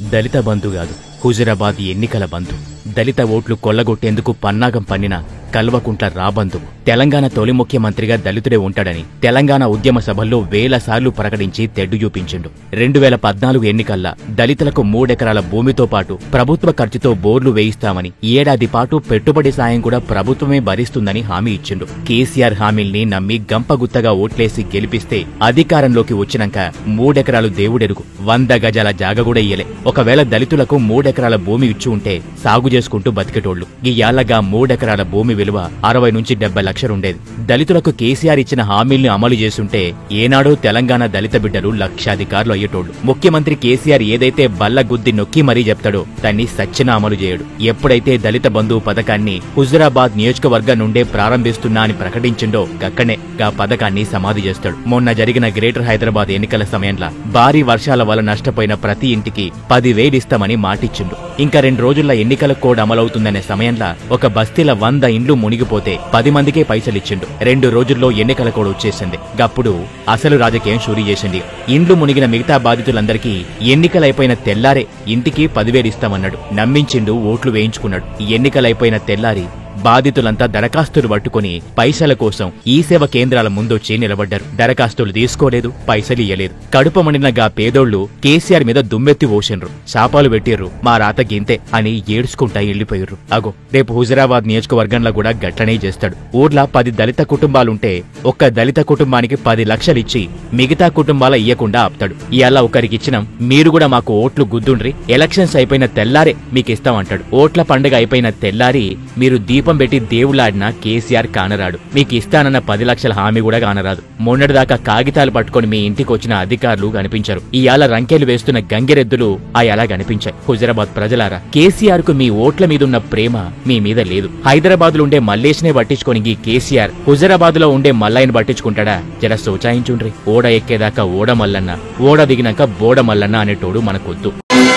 దళిత బంధు కాదు హుజురాబాద్ ఎన్నికల బంధు దళిత ఓట్లు కొల్లగొట్టేందుకు పన్నాగం పన్నిన కల్వకుంట్ల రాబంధు తెలంగాణ తొలి ముఖ్యమంత్రిగా దళితుడే ఉంటాడని తెలంగాణ ఉద్యమ సభల్లో వేల సార్లు ప్రకటించి తెడ్డు చూపించిండు రెండు వేల పద్నాలుగు ఎన్నికల్లా దళితులకు మూడెకరాల భూమితో పాటు ప్రభుత్వ ఖర్చుతో బోర్లు వేయిస్తామని ఏడాది పాటు పెట్టుబడి సాయం కూడా ప్రభుత్వమే భరిస్తుందని హామీ ఇచ్చిండు కేసీఆర్ హామీల్ని నమ్మి గంపగుత్తగా ఓట్లేసి గెలిపిస్తే అధికారంలోకి వచ్చినాక మూడెకరాలు దేవుడెరుగు వంద గజాల జాగ కూడా ఇయ్యలే ఒకవేళ దళితులకు మూడెకరాల భూమి ఇచ్చి ఉంటే సాగు చేసుకుంటూ బతికేటోళ్లు ఈ యాళ్లగా మూడెకరాల భూమి విలువ అరవై నుంచి డెబ్బై లక్షలుండేది దళితులకు కేసీఆర్ ఇచ్చిన హామీల్ని అమలు చేసుంటే ఏనాడో తెలంగాణ దళిత బిడ్డలు లక్షాధికారులు అయ్యేటోళ్లు ముఖ్యమంత్రి కేసీఆర్ ఏదైతే బల్ల గుద్ది నొక్కి మరీ చెప్తాడో దాన్ని సచ్చిన అమలు చేయడు ఎప్పుడైతే దళిత బంధువు పథకాన్ని హుజురాబాద్ నియోజకవర్గం నుండే ప్రారంభిస్తున్నా అని ప్రకటించిండో గక్కనే గా పథకాన్ని సమాధి చేస్తాడు మొన్న జరిగిన గ్రేటర్ హైదరాబాద్ ఎన్నికల సమయంలో భారీ వర్షాల వల్ల నష్టపోయిన ప్రతి ఇంటికి పదివేలిస్తామని మాటిచ్చిండు ఇంకా రెండు రోజుల్లో ఎన్నికల కోడ్ అమలవుతుందనే సమయంలో ఒక బస్తీల వంద ఇండ్లు మునిగిపోతే పది మందికే పైసలిచ్చిండు రెండు రోజుల్లో ఎన్నికల కోడ్ వచ్చేసింది గప్పుడు అసలు రాజకీయం షూరీ చేసింది ఇండ్లు మునిగిన మిగతా బాధితులందరికీ ఎన్నికలైపోయిన తెల్లారే ఇంటికి పదివేలు ఇస్తామన్నాడు నమ్మించిండు ఓట్లు వేయించుకున్నాడు ఎన్నికలైపోయిన తెల్లారి బాధితులంతా దరఖాస్తులు పట్టుకుని పైసల కోసం ఈ సేవ కేంద్రాల ముందొచ్చి నిలబడ్డారు దరఖాస్తులు తీసుకోలేదు పైసలు ఇయ్యలేదు కడుపు మండిన గా పేదోళ్లు కేసీఆర్ మీద దుమ్మెత్తి ఓషిండ్రు శాపాలు పెట్టిర్రు మా రాత గింతే అని ఏడ్చుకుంటా వెళ్ళిపోయిర్రు అగో రేపు హుజరాబాద్ నియోజకవర్గంలో కూడా గట్లనే చేస్తాడు ఊర్లో పది దళిత కుటుంబాలుంటే ఒక్క దళిత కుటుంబానికి పది లక్షలిచ్చి మిగతా కుటుంబాల ఇయ్యకుండా ఆపుతాడు ఇవాళ ఒకరికిచ్చినాం మీరు కూడా మాకు ఓట్లు గుద్దుండ్రి ఎలక్షన్స్ అయిపోయిన తెల్లారే మీకు ఇస్తామంటాడు ఓట్ల పండుగ అయిపోయిన తెల్లారి మీరు దీపం పెట్టి దేవులాడినా కేసీఆర్ కానరాడు మీకు ఇస్తానన్న పది లక్షల హామీ కూడా కానరాదు మొన్నటిదాకా కాగితాలు పట్టుకొని మీ ఇంటికి వచ్చిన అధికారులు కనిపించారు ఇవాళ రంకెలు వేస్తున్న గంగిరెద్దులు ఆ ఎలా కనిపించాయి హుజరాబాద్ ప్రజలారా కేసీఆర్ కు మీ ఓట్ల మీదున్న ప్రేమ మీ మీద లేదు హైదరాబాద్ లో ఉండే మల్లేష్నే పట్టించుకొని ఈ కేసీఆర్ హుజరాబాద్ లో ఉండే మల్లయ్యని పట్టించుకుంటాడా జర సోచాయించుండ్రి ఓడ ఎక్కేదాకా ఓడ మల్లన్న ఓడ దిగినాక బోడ మల్లన్న అనేటోడు మనకొద్దు